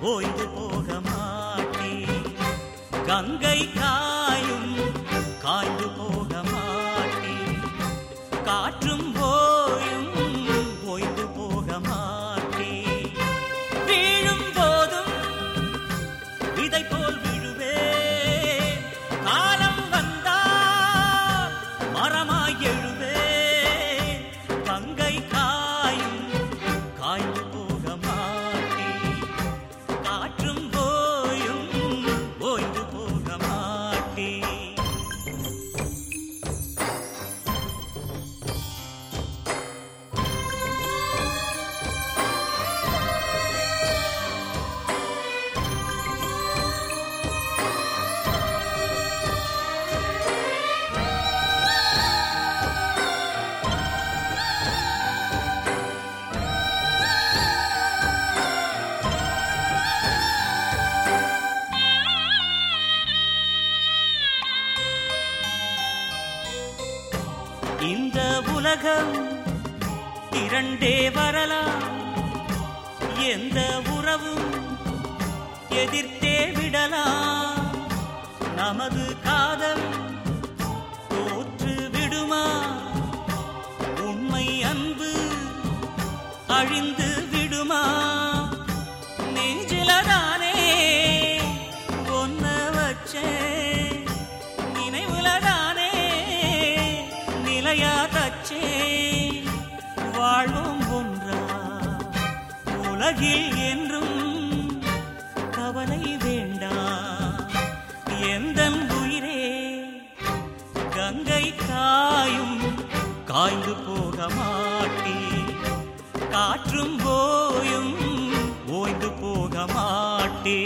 ஓய்ந்து போக மாட்டேன் கங்கை காயும் காய்ந்து போக மாட்டேன் காற்றும் ஓயும் ஓய்ந்து போக மாட்டேன் வீழும் போதும் விதை போல் விழுவேன் காலம் வந்தால் மரமாய் எழுவேன் கங்கை காயும் காய்ந்து போக மாட்டேன் காற்றும் போயும் ஓய்ந்து போக மாட்டேன் இந்த உலகம் இரண்டே வரலாம் எந்த உறவும் எதிர்த்தே விடலாம் நமது காதல் தோற்று விடுமா உண்மை அன்பு அழிந்து விடுமா நெஞ்சிலதானே ஒன்ன வச்சேன் நினைவுலதானே நிலையா தச்சேன் வாழ்வும் ஒன்றா உலகில் என்றும் கவலை வேண்டாம் எந்த உயிரே கங்கை காயும் காய்ந்து போக மாட்டே காற்றும் போயும் ஓய்ந்து போக மாட்டே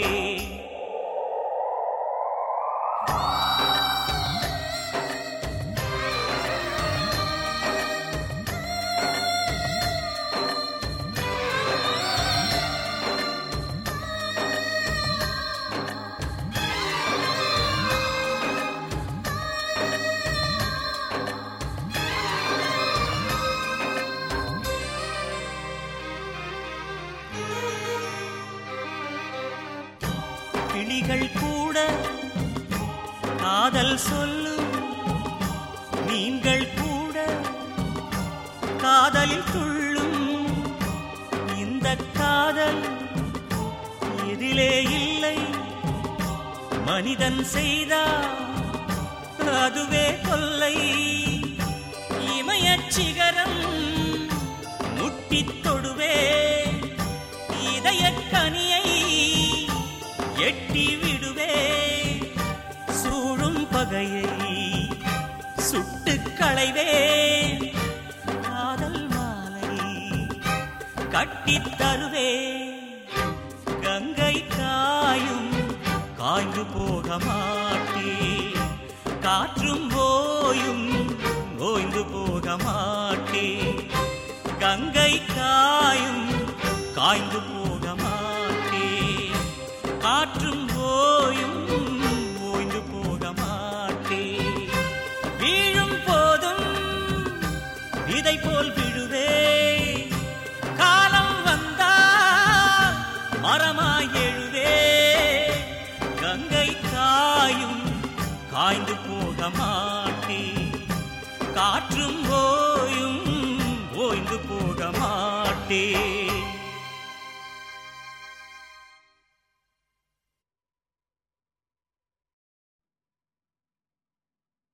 கிளிகள் கூட காதல் சொல்லும் மீன்கள் கூட காதலில் துள்ளும் இந்த காதல் எதிலே இல்லை மனிதன் செய்தா அதுவே கொல்லை இமயச் சிகரம் முட்டித் தொடுவே இதயக் கனியை எட்டி விடுவே சூழும் பகையை சுட்டுக் களைவே காதல் மாலை கட்டித் தருவே கங்கை காயும் காய்ந்து போக மாட்டே காற்றும் ஓயும் ஓய்ந்து போக மாட்டே கங்கை காயும் காய்ந்து போக மாட்டே காற்றும் ஓயும் ஓய்ந்து போக மாட்டே வீழும் போதும் விதை போல் விழுவே காலம் வந்தால் மரமாய் எழுவே கங்கை காயும் காய்ந்து போக மாட்டே காற்றும் ஓயும் ஓய்ந்து போக மாட்டே